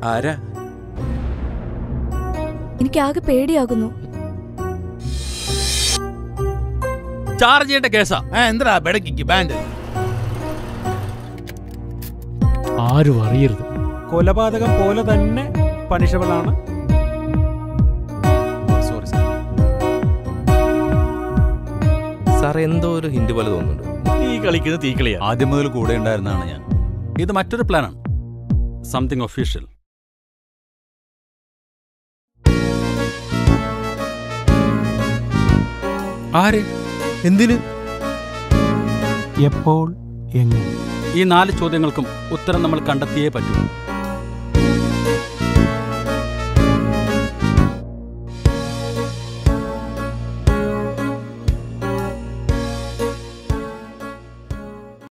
ആരാ എനിക്ക് ആകെ പേടിയാകുന്നു ചാർജ് ചെയ്യേണ്ട കേസാ എന്താ ബെടക്കിക്ക് ബാൻഡ് ആരും അറിയരുത് കൊലപാതകം പോലെ തന്നെ പണിഷബിൾ ആണ് സോറി സാർ സാർ എന്തോ ഒരു ഹിന്റ് പോലെ തോന്നുന്നുണ്ട് ഈ കളിക്കുന്നത് തീക്കളിയാ ആദ്യം മുതൽ കൂടെ ഉണ്ടായിരുന്നതാണ് ഞാൻ ഇത് മറ്റൊരു പ്ലാനാണ് സംതിങ് ഒഫീഷ്യൽ ആര് എന്തിന് എപ്പോൾ എങ്ങനെ ഈ നാല് ചോദ്യങ്ങൾക്കും ഉത്തരം നമ്മൾ കണ്ടെത്തിയേ പറ്റൂ